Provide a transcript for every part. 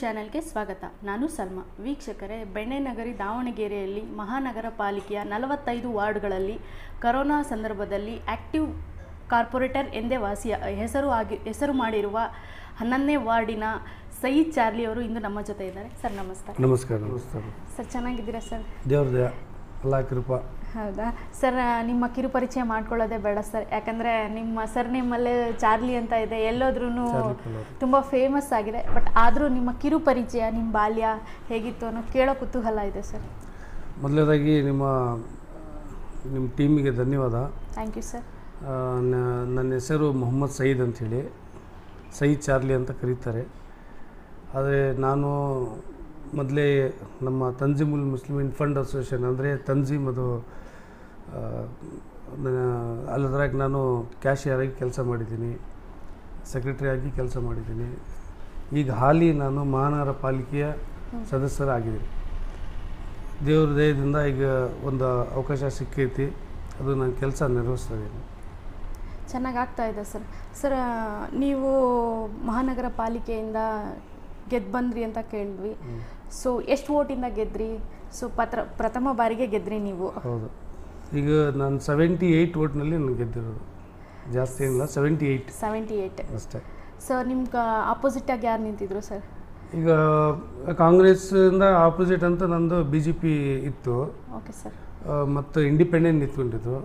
ಚಾನೆಲ್ಗೆ ಸ್ವಾಗತ ನಾನು ಸಲ್ಮಾ ವೀಕ್ಷಕರೇ ಬೆಣ್ಣೆನಗರಿ ದಾವಣಗೆರೆಯಲ್ಲಿ ಮಹಾನಗರ ಪಾಲಿಕೆಯ ನಲವತ್ತೈದು ವಾರ್ಡ್ಗಳಲ್ಲಿ ಕರೋನಾ ಸಂದರ್ಭದಲ್ಲಿ ಆಕ್ಟಿವ್ ಕಾರ್ಪೊರೇಟರ್ ಎಂದೇ ವಾಸಿ ಹೆಸರು ಆಗಿ ಹೆಸರು ಮಾಡಿರುವ ಹನ್ನೊಂದನೇ ವಾರ್ಡಿನ ಸಯೀದ್ ಚಾರ್ಲಿ ಅವರು ಇಂದು ನಮ್ಮ ಜೊತೆ ಇದ್ದಾರೆ ಸರ್ ನಮಸ್ಕಾರ ನಮಸ್ಕಾರ ನಮಸ್ಕಾರ ಸರ್ ಚೆನ್ನಾಗಿದ್ದೀರಾ ಸರ್ ದೇವ್ರ ದಯ ಅಲ್ಲ ಕೃಪಾ ಹೌದಾ ಸರ್ ನಿಮ್ಮ ಕಿರುಪರಿಚಯ ಮಾಡ್ಕೊಳ್ಳೋದೇ ಬೇಡ ಸರ್ ಯಾಕಂದರೆ ನಿಮ್ಮ ಸರ್ ನಿಮ್ಮಲ್ಲೇ ಚಾರ್ಲಿ ಅಂತ ಇದೆ ಎಲ್ಲೋದ್ರೂ ಚಾರ್ಲಿ ಪಲ್ಲವ್. ತುಂಬ ಫೇಮಸ್ ಆಗಿದೆ ಬಟ್ ಆದರೂ ನಿಮ್ಮ ಕಿರುಪರಿಚಯ ನಿಮ್ಮ ಬಾಲ್ಯ ಹೇಗಿತ್ತು ಅನ್ನೋ ಕೇಳೋ ಕುತೂಹಲ ಇದೆ ಸರ್ ಮೊದಲನೇದಾಗಿ ನಿಮ್ಮ ನಿಮ್ಮ ಟೀಮಿಗೆ ಧನ್ಯವಾದ ಥ್ಯಾಂಕ್ ಯು ಸರ್ ಆ, ನ- ನನ್ನ ಹೆಸರು ಮೊಹಮ್ಮದ್ ಸಯೀದ್ ಅಂಥೇಳಿ ಸಯೀದ್ ಚಾರ್ಲಿ ಅಂತ ಕರೀತಾರೆ ಆದರೆ ನಾನು ಮೊದಲೇ ನಮ್ಮ ತಂಜಿಮುಲ್ ಮುಸ್ಲಿಮ್ ಫಂಡ್ ಅಸೋಸಿಯೇಷನ್ ಅಂದರೆ ತಂಜೀಮ್ ಅದು ಆ, ನನ್ನ- ಅಲ್ಲದ್ರಾಗ ನಾನು ಕ್ಯಾಶಿಯರ್ ಆಗಿ ಕೆಲಸ ಮಾಡಿದ್ದೀನಿ ಸೆಕ್ರೆಟರಿ ಆಗಿ ಕೆಲಸ ಮಾಡಿದ್ದೀನಿ ಈಗ ಹಾಲಿ ನಾನು ಮಹಾನಗರ ಪಾಲಿಕೆಯ ಸದಸ್ಯರಾಗಿದ್ದೀನಿ ದೇವ್ರ ದಯದಿಂದ ಈಗ ಒಂದು ಅವಕಾಶ ಸಿಕ್ಕೈತಿ ಅದು ನಾನು ಕೆಲಸ ನಿರ್ವಹಿಸ್ತಾ ಇದ್ದೀನಿ ಚೆನ್ನಾಗಿ ಆಗ್ತಾ ಇದೆ ಸರ್ ಸರ್ ನೀವು ಮಹಾನಗರ ಪಾಲಿಕೆಯಿಂದ ಗೆದ್ದು ಬಂದ್ರಿ ಅಂತ ಕೇಳಿದ್ವಿ ಸೊ ಎಷ್ಟು ವೋಟಿಂದ ಗೆದ್ರಿ ಸೊ ಪತ್ರ ಪ್ರಥಮ ಬಾರಿಗೆ ಗೆದ್ರಿ ನೀವು ಹೌದು ಈಗ ನಾನು ಸೆವೆಂಟಿ ಏಯ್ಟ್ ಓಟ್ನಲ್ಲಿ ನಾನು ಗೆದ್ದಿರೋದು ಜಾಸ್ತಿ ಏನಿಲ್ಲ ಸೆವೆಂಟಿ ಏಯ್ಟ್ ಸೆವೆಂಟಿ ಏಯ್ಟ್ ಅಷ್ಟೇ ಸರ್ ನಿಮ್ಗೆ ಆಪೋಸಿಟಾಗಿ ಯಾರು ನಿಂತಿದ್ರು ಸರ್ ಈಗ ಕಾಂಗ್ರೆಸ್ಸಿಂದ ಆಪೋಸಿಟ್ ಅಂತ ನಂದು ಬಿ ಜೆ ಪಿ ಇತ್ತು ಓಕೆ ಸರ್ ಆ, ಮತ್ತು ಇಂಡಿಪೆಂಡೆಂಟ್ ನಿಂತ್ಕೊಂಡಿದ್ದು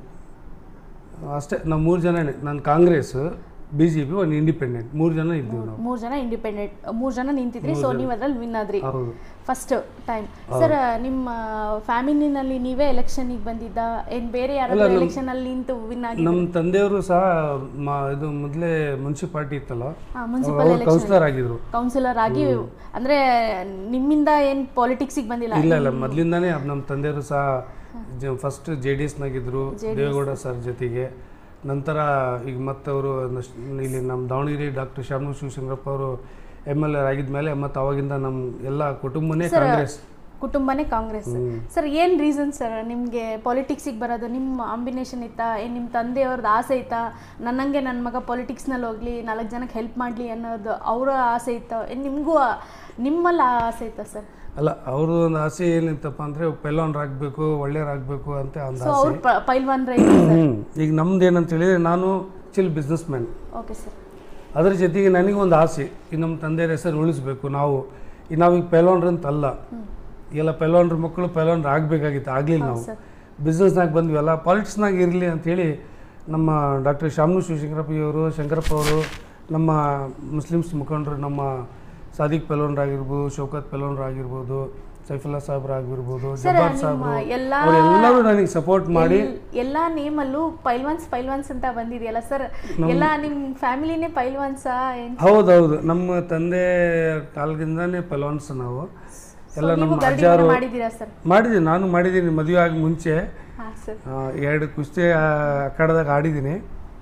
ಅಷ್ಟೇ ನಾವು ಮೂರು ಜನನೇ ನಾನು ಕಾಂಗ್ರೆಸ್ ಬಿ ಜೆ ಪಿ ಒಂದು ಇಂಡಿಪೆಂಡೆಂಟ್ ಮೂರು ಜನ ಇದ್ದೀವಿ ನಾವು ಮೂರು ಜನ ಇಂಡಿಪೆಂಡೆಂಟ್ ಮೂರು ಜನ ನಿಂತಿದ್ರಿ ಮೂರ್ ಸೊ ಜನ. ನೀವು ಅದ್ರಲ್ಲಿ ವಿನ್ ಆದ್ರಿ ಹೌದು ಫಸ್ಟ್ ಟೈಮ್ ಸರ್ ನಿಮ್ಮ ಫ್ಯಾಮಿಲಿನಲ್ಲಿ ನೀವೇ ಎಲೆಕ್ಷನ್ಗೆ ಬಂದಿದ್ದ ಏನ್ ಬೇರೆ ಅಲ್ಲ, ಯಾರಾದ್ರೂ ನಮ್- ಎಲೆಕ್ಷನ್ ಅಲ್ಲಿ ನಿಂತು ವಿನ್ ಆಗಿ ನಮ್ಮ ತಂದೆಯವರು ಸಹ ಮಾ ಇದು ಮೊದಲೇ ಮುನ್ಸಿಪಾಲ್ಟಿ ಇತ್ತಲ್ಲ ಮುನ್ಸಿಪಲ್ ಅವ್ರು ಎಲೆಕ್ಷನ್ ಕೌನ್ಸಿಲರ್ ಆಗಿದ್ರು ಕೌನ್ಸಿಲರ್ ಆಗಿ ಅಂದ್ರೆ ನಿಮ್ಮಿಂದ ಏನ್ ಪಾಲಿಟಿಕ್ಸಿಗೆ ಬಂದಿಲ್ಲ ಇಲ್ಲ ಇಲ್ಲ ಮೊದಲಿಂದಾನೇ ನಮ್ಮ ತಂದೆಯವರು ಸಹ ಫಸ್ಟ್ ಜೆ ಡಿ ಎಸ್ನಾಗಿದ್ದರು ದೇವೇಗೌಡ ಸರ್ ಜೊತೆಗೆ ನಂತರ ಈಗ ಮತ್ತವರು ಇಲ್ಲಿ ನಮ್ಮ ದಾವಣಗೆರೆ ಡಾಕ್ಟರ್ ಶಾಮನು ಶಿವಶಂಕರಪ್ಪ ಅವರು ಎಮ್ ಎಲ್ ಎ ಆಗಿದ್ಮೇಲೆ ಮತ್ತು ಅವಾಗಿಂದ ನಮ್ಮ ಎಲ್ಲ ಕುಟುಂಬನೇ Sir, ಕಾಂಗ್ರೆಸ್ ಕುಟುಂಬನೇ ಕಾಂಗ್ರೆಸ್ ಸರ್ ಏನ್ ರೀಸನ್ ಸರ್ ನಿಮ್ಗೆ ಪಾಲಿಟಿಕ್ಸಿಗೆ ಬರೋದು ನಿಮ್ಮ ಅಂಬಿನೇಷನ್ ಇತ್ತಾ ಏನ್ ನಿಮ್ಮ ತಂದೆಯವ್ರದ್ದು ಆಸೆ ಇತ್ತಾ ನನ್ನಂಗೆ ನನ್ನ ಮಗ ಪಾಲಿಟಿಕ್ಸ್ನಲ್ಲಿ ಹೋಗ್ಲಿ ನಾಲ್ಕು ಜನಕ್ಕೆ ಹೆಲ್ಪ್ ಮಾಡಲಿ ಅನ್ನೋದು ಅವರ ಆಸೆ ಇತ್ತ ಏನ್ ನಿಮಗೂ ನಿಮ್ಮಲ್ಲಿ ಆ ಆಸೆ ಇತ್ತಾ ಸರ್ ಅಲ್ಲ ಅವ್ರದ್ದು ಒಂದು ಆಸೆ ಏನಿತ್ತಪ್ಪ ಅಂದರೆ ಪೆಲ್ಲವನ್ರಾಗಬೇಕು ಒಳ್ಳೆಯವ್ರಾಗಬೇಕು ಅಂತ ಒಂದು ಸೊ ಆಸೆ ಅವ್ರು ಪೈಲ್ವಾನ್ ರೈ ಹ್ಮ್. ಈಗ ನಮ್ದು ಏನಂತ ಹೇಳಿದ್ರೆ ನಾನು chill businessman okay sir ಅದ್ರ ಜೊತೆಗೆ ನನಗೆ ಒಂದು ಆಸೆ ಈ ನಮ್ಮ ತಂದೆಯರ ಹೆಸರು ಉಳಿಸ್ಬೇಕು ನಾವು ಈ ನಾವೀಗ ಪೆಲೋನ್ರ್ ಅಂತ ಅಲ್ಲ ಎಲ್ಲ ಪೆಲೋನ್ರ ಮಕ್ಕಳು ಪೆಲೋನ್ರ್ ಆಗಬೇಕಾಗಿತ್ತು ಆಗಲಿಲ್ಲ ನಾವು ಸರ್ ಬಿಸ್ನೆಸ್ನಾಗ ಬಂದ್ವಲ್ಲ ಪಾಲಿಟಿಕ್ಸ್ನಾಗ ಇರಲಿ ಅಂಥೇಳಿ ನಮ್ಮ ಡಾಕ್ಟರ್ ಶಾಮನು ಶಿವಶಂಕರಪ್ಪಯ್ಯವರು ಶಂಕರಪ್ಪ ಅವರು ನಮ್ಮ ಮುಸ್ಲಿಮ್ಸ್ ಮುಖಂಡರು ನಮ್ಮ ಸಾದಿಕ್ ಪೆಲೋನ್ರ್ ಆಗಿರ್ಬೋದು ಶೌಕತ್ ಪೆಲೋನ್ರ್ ಆಗಿರ್ಬೋದು ಸೈಫುಲ್ಲಾ ಸಾಹೇಬ್ರ ಆಗಿರ್ಬೋದು ಸರ್ ಜಬ್ಬಾರ್ ನಿಮ್ಮ ಸಾಹೇಬ್ರು ಎಲ್ಲಾ ಅವರೆಲ್ಲರೂ ನನಗೆ ಸಪೋರ್ಟ್ ಮಾಡಿ ಎಲ್- ಎಲ್ಲಾ ನೇಮಲ್ಲೂ ಪೈಲ್ವಾನ್ಸ್ ಪೈಲ್ವಾನ್ಸ್ ಅಂತ ಬಂದಿದೆಯಲ್ಲ ಸರ್ ಎಲ್ಲ ನಿಮ್ ಫ್ಯಾಮಿಲಿನೇ ಪೈಲ್ವಾನ್ಸಾ ಏನ್ ಹೌದೌದು ನಮ್ಮ ತಂದೆ ಕಾಲದಿಂದಾನೇ ಪೆಲೋನ್ಸ್ ನಾವು ಎಲ್ಲ ನೀವು ನಮ್ಮ ಗರಡಿ ಅಜ್ಜಾರು ಮಾಡಿದ್ದೀರಾ ಸರ್ ಮಾಡಿದ್ದೀನಿ ನಾನು ಮಾಡಿದ್ದೀನಿ ಮದುವೆ ಆಗಿ ಮುಂಚೆ ಹಾ ಸರ್ ಆ, ಎರಡು ಕುಸ್ತಿ ಆ, ಅಖಾಡದಾಗ ಆಡಿದ್ದೀನಿ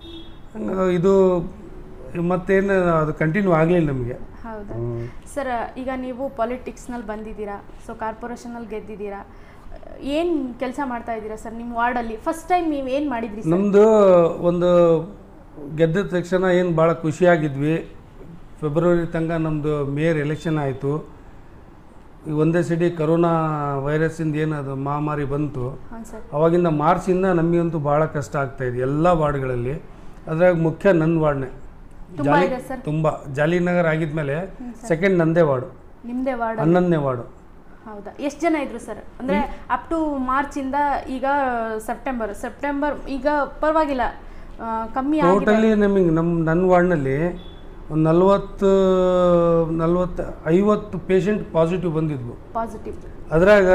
ಹಂಗ ಇದು ಮತ್ತೇನು ಅದು ಕಂಟಿನ್ಯೂ ಆಗಲಿಲ್ಲ ನಮಗೆ ಹೌದಾ ಸರ್ ಈಗ ನೀವು ಪಾಲಿಟಿಕ್ಸ್ನಲ್ಲಿ ಬಂದಿದ್ದೀರಾ ಸೊ ಕಾರ್ಪೊರೇಷನಲ್ಲಿ ಗೆದ್ದಿದ್ದೀರಾ ಏನು ಕೆಲಸ ಮಾಡ್ತಾ ಇದ್ದೀರಾ ಸರ್ ನಿಮ್ಮ ವಾರ್ಡಲ್ಲಿ ಫಸ್ಟ್ ಟೈಮ್ ನೀವು ಏನು ಮಾಡಿದ್ರಿ ಸರ್ ನಮ್ಮದು ಒಂದು ಗೆದ್ದ ತಕ್ಷಣ ಏನು ಭಾಳ ಖುಷಿಯಾಗಿದ್ವಿ ಫೆಬ್ರವರಿ ತನಕ ನಮ್ಮದು ಮೇಯರ್ ಎಲೆಕ್ಷನ್ ಆಯಿತು ಈ ಒಂದೇ ಸಡಿ ಕರೋನಾ ವೈರಸ್ಸಿಂದ ಏನು ಅದು ಮಹಾಮಾರಿ ಬಂತು ಹಾಂ ಸರ್ ಅವಾಗಿಂದ ಮಾರ್ಚಿಂದ ನಮಗಂತೂ ಭಾಳ ಕಷ್ಟ ಆಗ್ತಾ ಇದೆ ಎಲ್ಲ ವಾರ್ಡ್ಗಳಲ್ಲಿ ಅದ್ರಾಗ ಮುಖ್ಯ ನನ್ನ ವಾರ್ಡ್ನೇ ತುಂಬಾ ಜಾಲಿ ಇದೆ ಸರ್ ತುಂಬ ಜಾಲಿನಗರ್ ಆಗಿದ್ಮೇಲೆ ಸೆಕೆಂಡ್ ನಂದೇ ವಾರ್ಡು ನಿಮ್ಮದೇ ವಾರ್ಡ್ ಹನ್ನೊಂದನೇ ವಾರ್ಡು ಹೌದಾ ಎಷ್ಟು ಜನ ಇದ್ರು ಸರ್ ಅಂದರೆ ಅಪ್ ಟು ಮಾರ್ಚಿಂದ ಈಗ ಸೆಪ್ಟೆಂಬರ್ ಸೆಪ್ಟೆಂಬರ್ ಈಗ ಪರವಾಗಿಲ್ಲ ಆ, ಕಮ್ಮಿ ಆಗಿದೆ ಟೋಟಲಿ ನಮಗೆ ನಮ್ಮ ನನ್ನ ವಾರ್ಡ್ನಲ್ಲಿ ಒಂದು ನಲ್ವತ್ತು ನಲ್ವತ್ತು ಐವತ್ತು ಪೇಷಂಟ್ ಪಾಸಿಟಿವ್ ಬಂದಿದ್ವು ಪಾಸಿಟಿವ್ ಅದ್ರಾಗ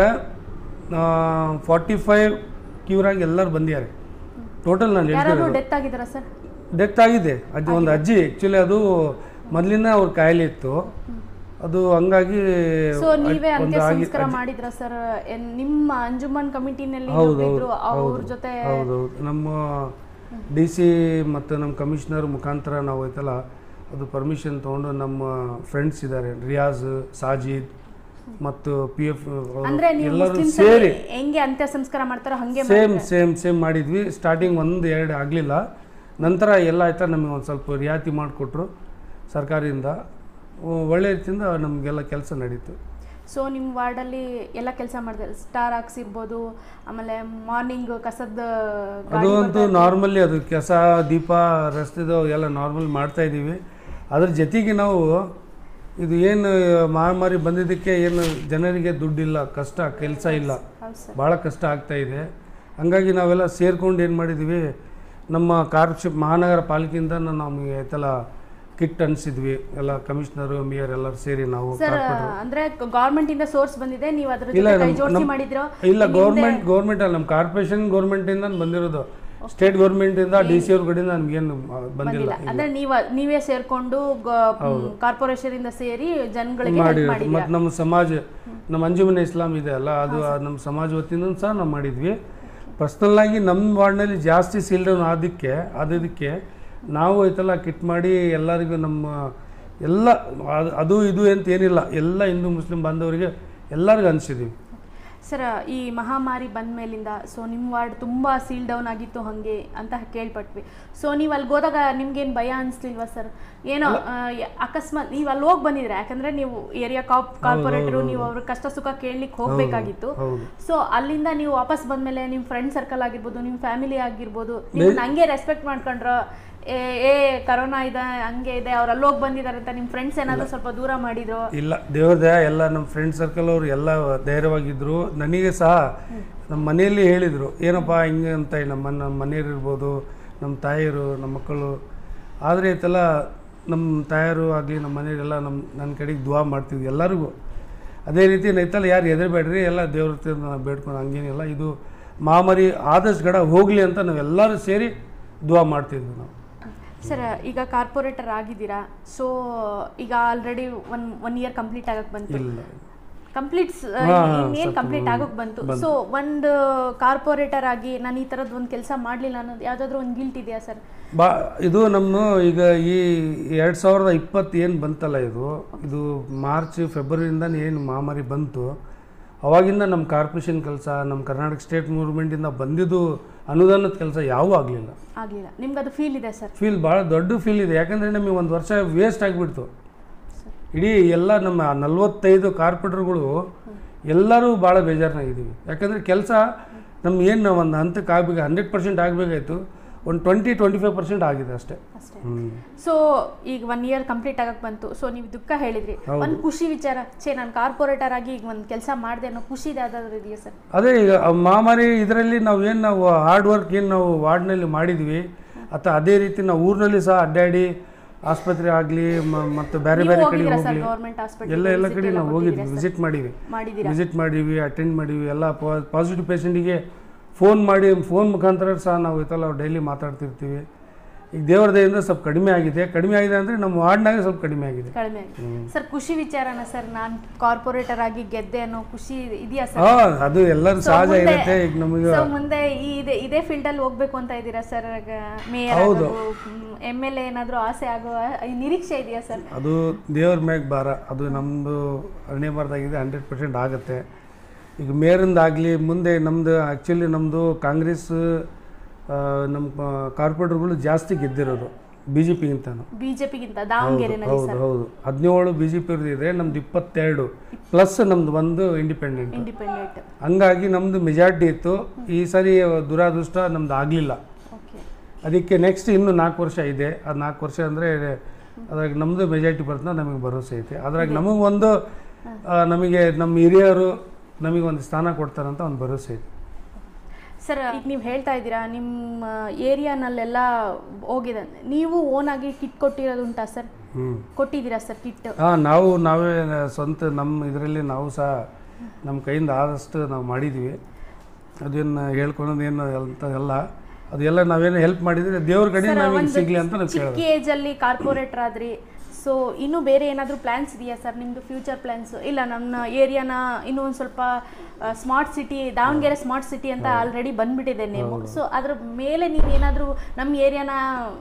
ಫಾರ್ಟಿ ಫೈವ್ ಕ್ಯೂರಾಗಿ ಎಲ್ಲರೂ ಬಂದಿದ್ದಾರೆ ಟೋಟಲ್ ನಾನು ಯಾರಾದ್ರೂ ಹೇಳ್ತಿರೋದು ಡೆತ್ ಆಗಿದಾರಾ ಸರ್ ಡೆತ್ ಆಗಿದೆ ಅದು ಒಂದು ಅಜ್ಜಿ ಆ್ಯಕ್ಚುಲಿ ಅದು ಮೊದಲಿನ ಅವ್ರ ಕಾಯಿಲೆ ಇತ್ತು ಅದು ಹಂಗಾಗಿ ಸೊ ನೀವೇ ಒಂದು ಅಂತ್ಯ ಆಗಿ ಸಂಸ್ಕಾರ ಮಾಡಿದ್ರ ಸರ್ ನಿಮ್ಮ ಅಂಜುಮನ್ ಕಮಿಟಿನಲ್ಲಿ ಹೌದು, ಇದ್ರು ಹೌದು, ಅವ್ರ ಹೌದು. ಜೊತೆ ಹೌದೌದು ನಮ್ಮ ಡಿ ಸಿ ಮತ್ತು ನಮ್ಮ ಕಮಿಷನರ್ ಮುಖಾಂತರ ನಾವು ಐತಲ್ಲ ಅದು ಪರ್ಮಿಷನ್ ತೊಗೊಂಡು ನಮ್ಮ ಫ್ರೆಂಡ್ಸ್ ಇದ್ದಾರೆ ರಿಯಾಜ್ ಸಾಜಿದ್ ಮತ್ತು ಪಿ ಎಫ್ ಅಂದ್ರೆ ನೀವು ಎಲ್ಲರೂ ಮುಸ್ಲಿಮ್ಸ್ ಸೇರಿ ಹೆಂಗೆ ಅಂತ್ಯ ಸಂಸ್ಕಾರ ಮಾಡ್ತಾರೋ ಹಂಗೆ ಸೇಮ್ ಸೇಮ್ ಸೇಮ್ ಮಾಡಿದ್ವಿ ಸ್ಟಾರ್ಟಿಂಗ್ ಒಂದು ಎರಡು ಆಗಲಿಲ್ಲ ನಂತರ ಎಲ್ಲ ಆಯ್ತಾ ನಮಗೆ ಒಂದು ಸ್ವಲ್ಪ ರಿಯಾಯಿತಿ ಮಾಡಿಕೊಟ್ರು ಸರ್ಕಾರದಿಂದ ಒ- ಒಳ್ಳೆ ರೀತಿಯಿಂದ ನಮಗೆಲ್ಲ ಕೆಲಸ ನಡೀತು ಸೊ ನಿಮ್ಮ ವಾರ್ಡಲ್ಲಿ ಎಲ್ಲ ಕೆಲಸ ಮಾಡಿದ್ರೆ ಸ್ಟಾರ್ ಹಾಕ್ಸಿರ್ಬೋದು ಆಮೇಲೆ ಮಾರ್ನಿಂಗ್ ಕಸದ ಅದು ಅಂತೂ ನಾರ್ಮಲಿ ಅದು ಕೆಸ ದೀಪ ರಸ್ತೆದು ಎಲ್ಲ ನಾರ್ಮಲ್ ಮಾಡ್ತಾ ಇದ್ದೀವಿ ಅದ್ರ ಜೊತೆಗೆ ನಾವು ಇದು ಏನು ಮಹಾಮಾರಿ ಬಂದಿದ್ದಕ್ಕೆ ಏನು ಜನರಿಗೆ ದುಡ್ಡಿಲ್ಲ ಕಷ್ಟ ಕೆಲಸ ಇಲ್ಲ ಹೌದು ಸರ್ ಭಾಳ ಕಷ್ಟ ಆಗ್ತಾ ಇದೆ ಹಂಗಾಗಿ ನಾವೆಲ್ಲ ಸೇರ್ಕೊಂಡು ಏನು ಮಾಡಿದ್ವಿ ನಮ್ಮ ಕಾರ್ಪೊರೇಷನ್ ಮಹಾನಗರ ಪಾಲಿಕೆಯಿಂದ ನಮಗೆ ಆಯ್ತಲ್ಲ ಕಿಟ್ ಅನ್ಸಿದ್ವಿ ಎಲ್ಲ ಕಮಿಷನರು ಮೇಯರ್ ಎಲ್ಲರೂ ಸೇರಿ ನಾವು ಸರ್ ಕಾರ್ಪೊರೇಟರ್ ಅಂದ್ರೆ ಗೌರ್ಮೆಂಟ್ ಇಂದ ಸೋರ್ಸ್ ಬಂದಿದೆ ನೀವು ಅದ್ರ ಇಲ್ಲ, ಜೊತೆ ಕೈ ನಮ್- ಜೋಡಿಸಿ ನಮ್- ಮಾಡಿದ್ರೋ ಇಲ್ಲ ಗೌರ್ಮೆಂಟ್ ಗೌರ್ಮೆಂಟ್ ಅಲ್ಲ ನಮ್ಮ ಕಾರ್ಪೊರೇಷನ್ ಗೌರ್ಮೆಂಟಿಂದ ಬಂದಿರೋದು ಸ್ಟೇಟ್ ಗೌರ್ಮೆಂಟಿಂದ ಡಿ ಸಿ ಅವ್ರ ಕಡೆಯಿಂದ ನಮಗೇನು ಬಂದಿಲ್ಲ ಬಂದಿಲ್ಲ ಅಂದ್ರೆ ನೀವ ನೀವೇ ಸೇರ್ಕೊಂಡು ಕಾರ್ಪೊರೇಷನ್ ಇಂದ ಸೇರಿ ಜನಗಳಿಗೆ help ಮಾಡಿರೋದು ಮಾಡಿದ್ದೀರಾ ಮತ್ತು ನಮ್ಮ ಸಮಾಜ ನಮ್ಮ ಅಂಜುಮನೆ ಇಸ್ಲಾಂ ಇದೆ ಅಲ್ಲ ಅದು ನಮ್ಮ ಸಮಾಜ ವತಿಯಿಂದ ಸಹ ನಾವು ಮಾಡಿದ್ವಿ ಪರ್ಸ್ನಲ್ ಆಗಿ ನಮ್ಮ ವಾರ್ಡ್ನಲ್ಲಿ ಜಾಸ್ತಿ ಸೀಲ್ ಡೌನ್ ಆದಕ್ಕೆ ಆದದಕ್ಕೆ ನಾವು ಐತಲ್ಲ ಕಿಟ್ ಮಾಡಿ ಎಲ್ಲರಿಗೂ ನಮ್ಮ ಎಲ್ಲ ಅದು- ಅದು ಇದು ಅಂತ ಏನಿಲ್ಲ ಎಲ್ಲ ಹಿಂದೂ ಮುಸ್ಲಿಂ ಬಾಂಧವರಿಗೆ ಎಲ್ಲರಿಗೂ ಅನಿಸಿದ್ವಿ ಸರ್ ಈ ಮಹಾಮಾರಿ ಬಂದ ಮೇಲಿಂದ ಸೊ ನಿಮ್ಮ ವಾರ್ಡ್ ತುಂಬ ಸೀಲ್ ಡೌನ್ ಆಗಿತ್ತು ಹಾಗೆ ಅಂತ ಕೇಳ್ಪಟ್ವಿ ಸೊ ನೀವು ಅಲ್ಲಿ ಹೋದಾಗ ನಿಮ್ಗೇನು ಭಯ ಅನಿಸ್ಲಿಲ್ವಾ ಸರ್ ಏನೋ ಆ, ಯ- ಅಕಸ್ಮಾತ್ ನೀವು ಅಲ್ಲಿ ಹೋಗಿ ಬಂದಿದ್ರೆ ಯಾಕಂದ್ರೆ ನೀವು ಏರಿಯಾ ಕಾಪ್ ಕಾರ್ಪೊರೇಟರು ನೀವು ಅವ್ರ ಕಷ್ಟ ಸುಖ ಕೇಳಲಿಕ್ಕೆ ಹೋಗ್ಬೇಕಾಗಿತ್ತು ಹೌದು ಸೊ ಅಲ್ಲಿಂದ ನೀವು ವಾಪಸ್ ಬಂದ್ಮೇಲೆ ನಿಮ್ಮ ಫ್ರೆಂಡ್ ಸರ್ಕಲ್ ಆಗಿರ್ಬೋದು ನಿಮ್ಮ ಫ್ಯಾಮಿಲಿ ಆಗಿರ್ಬೋದು ನೀವು ಹಂಗೆ ರೆಸ್ಪೆಕ್ಟ್ ಮಾಡ್ಕೊಂಡ್ರ ಏ ಏ ಕರೋನಾ ಇದೆ ಹಂಗೆ ಇದೆ ಅವ್ರು ಅಲ್ಲಿ ಹೋಗಿ ಬಂದಿದ್ದಾರೆ ಅಂತ ನಿಮ್ಮ ಫ್ರೆಂಡ್ಸ್ ಏನಾದರೂ ಸ್ವಲ್ಪ ದೂರ ಮಾಡಿದ್ರು ಇಲ್ಲ ದೇವ್ರ ದಯ ಎಲ್ಲ ನಮ್ಮ ಫ್ರೆಂಡ್ ಸರ್ಕಲ್ ಅವರು ಎಲ್ಲ ಧೈರ್ಯವಾಗಿದ್ದರು ನನಗೆ ಸಹ ನಮ್ಮ ಮನೆಯಲ್ಲಿ ಹೇಳಿದರು ಏನಪ್ಪ ಹಿಂಗೆ ಅಂತ ನಮ್ಮ ನಮ್ಮ ಮನೆಯವ್ರು ಇರ್ಬೋದು ನಮ್ಮ ತಾಯಿಯರು ನಮ್ಮ ಮಕ್ಕಳು ಆದರೆ ಇದೆಲ್ಲ ನಮ್ಮ ತಾಯರು ಆಗಲಿ ನಮ್ಮ ಮನೆಯವರೆಲ್ಲ ನಮ್ಮ ನನ್ನ ಕಡೆಗೆ ದುವಾ ಮಾಡ್ತಿದ್ವಿ ಎಲ್ಲರಿಗೂ ಅದೇ ರೀತಿ ನೈತಲ್ಲ ಯಾರು ಹೆದರಬೇಡ್ರಿ ಎಲ್ಲ ದೇವ್ರ ಹತ್ರ ನಾವು ಬೇಡ್ಕೊಂಡು ಹಂಗೇನಿಲ್ಲ ಇದು ಮಹಾಮಾರಿ ಆದಷ್ಟು ಗಡ ಹೋಗಲಿ ಅಂತ ನಾವೆಲ್ಲರೂ ಸೇರಿ ದುವಾ ಮಾಡ್ತಿದ್ವಿ ನಾವು ಸರ್ ಈಗ ಕಾರ್ಪೊರೇಟರ್ ಆಗಿದ್ದೀರಾ ಸೊ ಈಗ already one one year complete ಆಗಕ್ಕೆ ಬಂತು ಇಲ್ಲ ಕಂಪ್ಲೀಟ್ಸ್ ಹಾ, ಇನ್ನೇನು ಸ್ವಲ್ಪ ಕಂಪ್ಲೀಟ್ ಆಗೋಕೆ ಬಂತು ಸೊ ಒಂದು ಕಾರ್ಪೊರೇಟರ್ ಆಗಿ ನಾನು ಈ ಥರದ್ದು ಒಂದು ಕೆಲಸ ಮಾಡಲಿಲ್ಲ ಅನ್ನೋದು ಯಾವುದಾದ್ರೂ ಒಂದು ಗಿಲ್ಟ್ ಇದೆಯಾ ಸರ್ ಬಾ ಇದು ನಮ್ಮ ಈಗ ಈ ಎರಡು ಸಾವಿರದ ಇಪ್ಪತ್ತು ಏನು ಬಂತಲ್ಲ ಇದು ಇದು ಮಾರ್ಚ್ ಫೆಬ್ರವರಿಯಿಂದ ಏನು ಮಹಾಮಾರಿ ಬಂತು ಅವಾಗಿಂದ ನಮ್ಮ ಕಾರ್ಪೊರೇಷನ್ ಕೆಲಸ ನಮ್ಮ ಕರ್ನಾಟಕ ಸ್ಟೇಟ್ ಮೂವ್ಮೆಂಟಿಂದ ಬಂದಿದ್ದು ಅನುದಾನದ ಕೆಲಸ ಯಾವೂ ಆಗಲಿಲ್ಲ ಆಗಲಿಲ್ಲ ನಿಮ್ಗೆ ಅದು ಫೀಲ್ ಇದೆ ಸರ್ ಫೀಲ್ ಭಾಳ ದೊಡ್ಡ ಫೀಲ್ ಇದೆ ಯಾಕಂದರೆ ನಮಗೆ ಒಂದು ವರ್ಷ ವೇಸ್ಟ್ ಆಗಿಬಿಡ್ತು ಇಡೀ ಎಲ್ಲ ನಮ್ಮ ನಲವತ್ತೈದು ಕಾರ್ಪೊರೇಟರ್ಗಳು ಎಲ್ಲರೂ ಭಾಳ ಬೇಜಾರಿನಾಗಿದ್ದೀವಿ ಯಾಕಂದರೆ ಕೆಲಸ ನಮ್ಮ ಏನು ಒಂದು ಹಂತಕ್ಕೆ ಆಗಬೇಕು ಹಂಡ್ರೆಡ್ ಪರ್ಸೆಂಟ್ ಆಗಬೇಕಾಯ್ತು ಒಂದು ಟ್ವೆಂಟಿ ಟ್ವೆಂಟಿ ಫೈವ್ ಪರ್ಸೆಂಟ್ ಆಗಿದೆ ಅಷ್ಟೇ ಅಷ್ಟೇ ಹ್ಞೂ ಸೊ ಈಗ ಒನ್ ಇಯರ್ ಕಂಪ್ಲೀಟ್ ಆಗಕ್ಕೆ ಬಂತು ಸೊ ನೀವು ದುಃಖ ಹೇಳಿದ್ರಿ ಹೌದು. ಒಂದು ಖುಷಿ ವಿಚಾರ ಛೇ ನಾನು ಕಾರ್ಪೊರೇಟರ್ ಆಗಿ ಈಗ ಒಂದು ಕೆಲಸ ಮಾಡಿದೆ ಅನ್ನೋ ಖುಷಿ ಯಾವ್ದಾದ್ರು ಇದೆಯಾ ಸರ್ ಅದೇ ಈಗ ಆ ಮಹಾಮಾರಿ ಇದರಲ್ಲಿ ನಾವು ಏನು ನಾವು ಹಾರ್ಡ್ ವರ್ಕ್ ಏನು ನಾವು ವಾರ್ಡ್ನಲ್ಲಿ ಮಾಡಿದ್ವಿ ಅಥವಾ ಅದೇ ರೀತಿ ನಾವು ಊರಿನಲ್ಲಿ ಸಹ ಅಡ್ಡಾಡಿ ಆಸ್ಪತ್ರೆ ಆಗಲಿ ಮತ್ತು ಬೇರೆ ನೀವು ಬೇರೆ ಕಡೆ ಹೋಗಿದ್ದೀರಾ ಸರ್ ಹೋಗಲಿ ಗೌರ್ಮೆಂಟ್ ಹಾಸ್ಪಿಟಲ್ ಎಲ್ಲ ಎಲ್ಲ ಕಡೆ ನಾವು ಹೋಗಿದ್ವಿ ವಿಸಿಟ್ ಮಾಡಿದ್ವಿ ಮಾಡಿದ್ದೀರಾ ವಿಸಿಟ್ ಮಾಡಿದ್ವಿ ಅಟೆಂಡ್ ಮಾಡಿದ್ವಿ ಎಲ್ಲ ಪಾಸಿಟಿವ್ ಪೇಷಂಟಿಗೆ ಫೋನ್ ಮಾಡಿ ಫೋನ್ ಮುಖಾಂತರ ಸಹ ನಾವು ಇದೆಲ್ಲ ಡೈಲಿ ಮಾತಾಡ್ತಿರ್ತೀವಿ ಈಗ ದೇವರ ದಯೆಯಿಂದ ಸ್ವಲ್ಪ ಕಡಿಮೆ ಆಗಿದೆ ಕಡಿಮೆ ಆಗಿದೆ ಅಂದರೆ ನಮ್ಮ ವಾರ್ಡ್ನಾಗ ಸ್ವಲ್ಪ ಕಡಿಮೆ ಆಗಿದೆ ಕಡಿಮೆ ಆಗಿದೆ ಸರ್ ಖುಷಿ ವಿಚಾರನ ಸರ್ ನಾನು ಕಾರ್ಪೊರೇಟರ್ ಆಗಿ ಗೆದ್ದೆ ಅನ್ನೋ ಖುಷಿ ಇದೆಯಾ ಸರ್ ಹಾಂ ಅದು ಎಲ್ಲರೂ So, ಸಹಜ ಮುಂದೆ- ಇರುತ್ತೆ ಈಗ ನಮಗೆ ಸೊ ಮುಂದೆ ಈ ಇದೇ ಇದೇ ಫೀಲ್ಡ್ ಅಲ್ಲಿ ಹೋಗ್ಬೇಕು ಅಂತ ಇದ್ದೀರಾ ಸರ್ ಮೇಯರ್ ಹೌದು. ಎಮ್ ಎಲ್ ಎ ಏನಾದರೂ ಆಸೆ ಆಗುವ ಈ ನಿರೀಕ್ಷೆ ಇದೆಯಾ ಸರ್ ಅದು ದೇವ್ರ ಮ್ಯಾಗ ಭಾರ ಅದು ನಮ್ಮದು ಅರಣೆ ಬಾರ್ದಾಗಿದೆ ಹಂಡ್ರೆಡ್ ಪರ್ಸೆಂಟ್ ಆಗುತ್ತೆ ಈಗ ಮೇರಿಂದಾಗಲಿ ಮುಂದೆ ನಮ್ಮದು ಆ್ಯಕ್ಚುಲಿ ನಮ್ಮದು ಕಾಂಗ್ರೆಸ್ ಆ, ನಮ್ಮ ಕಾರ್ಪೊರೇಟರ್ಗಳು ಜಾಸ್ತಿ ಗೆದ್ದಿರೋದು ಬಿ ಜೆ ಪಿಗಿಂತನೂ ಬಿಜೆಪಿಗಿಂತ ದಾವಣಗೆರೆನಲ್ಲಿ ಹೌದು ಸರ್ ಹೌದು ಹದಿನೇಳು ಬಿ ಜೆ ಪಿ ಇದೆ ನಮ್ದು ಇಪ್ಪತ್ತೆರಡು ಪ್ಲಸ್ ನಮ್ದು ಒಂದು ಇಂಡಿಪೆಂಡೆಂಟ್ ಇಂಡಿಪೆಂಡೆಂಟ್ ಹಂಗಾಗಿ ನಮ್ಮದು ಮೆಜಾರಿಟಿ ಇತ್ತು ಈ ಸರಿ ದುರಾದೃಷ್ಟ ನಮ್ದು ಆಗಲಿಲ್ಲ ಓಕೆ ಅದಕ್ಕೆ ನೆಕ್ಸ್ಟ್ ಇನ್ನು ನಾಲ್ಕು ವರ್ಷ ಇದೆ ಅದು ನಾಲ್ಕು ವರ್ಷ ಅಂದರೆ ಅದ್ರಾಗ ನಮ್ಮದು ಮೆಜಾರಿಟಿ ಬರ್ತದೆ ನಮಗೆ ಭರವಸೆ ಐತೆ ಅದ್ರಾಗ ನಮಗೆ ಒಂದು ಆ, ನಮಗೆ ನಮ್ಮ ಹಿರಿಯರು ನಮಗೆ ಒಂದು ಸ್ಥಾನ ಕೊಡ್ತಾರಂತ ಒಂದು ಭರವಸೆ ಐತೆ ಸರ್ ಈಗ ನೀವು ಹೇಳ್ತಾ ಇದ್ದೀರಾ ನಿಮ್ಮ ಏರಿಯಾನಲ್ಲೆಲ್ಲ ಹೋಗಿದೆ ನೀವು ಓನಾಗಿ ಕಿಟ್ ಕೊಟ್ಟಿರೋದುಂಟಾ ಸರ್ ಹ್ಞೂ ಕೊಟ್ಟಿದ್ದೀರಾ ಸರ್ ಕಿಟ್ ಹಾಂ ನಾವು ನಾವೇ ಸ್ವಂತ ನಮ್ಮ ಇದರಲ್ಲಿ ನಾವು ಸಹ ನಮ್ಮ ಕೈಯಿಂದ ಆದಷ್ಟು ನಾವು ಮಾಡಿದ್ವಿ ಅದೇನು ಹೇಳ್ಕೊಳೋದೇನು ಅಂತ ಎಲ್ಲ ಅದೆಲ್ಲ ನಾವೇನು ಹೆಲ್ಪ್ ಮಾಡಿದರೆ ದೇವ್ರ ಕಡೆ ಸರ್ ನಮಗೆ ಒಂದು ಸಿಗಲಿ ಅಂತ ನಾವು ಚಿಕ್ಕ ಕೇಳೋದು ಏಜ್ ಅಲ್ಲಿ ಕಾರ್ಪೊರೇಟರ್ ಆದ್ರಿ ಸೊ ಇನ್ನೂ ಬೇರೆ ಏನಾದರೂ ಪ್ಲಾನ್ಸ್ ಇದೆಯಾ ಸರ್ ನಿಮ್ಮದು ಫ್ಯೂಚರ್ ಪ್ಲಾನ್ಸ್ ಇಲ್ಲ ನಮ್ಮ ಏರಿಯಾನ ಇನ್ನೂ ಒಂದು ಸ್ವಲ್ಪ smart city Davangere smart city ಅಂತ ಆಲ್ರೆಡಿ ಬಂದ್ಬಿಟ್ಟಿದೆ ನೇಮು ಸೊ ಅದ್ರ ಮೇಲೆ ನೀವು ಏನಾದರೂ ನಮ್ಮ ಏರಿಯಾನ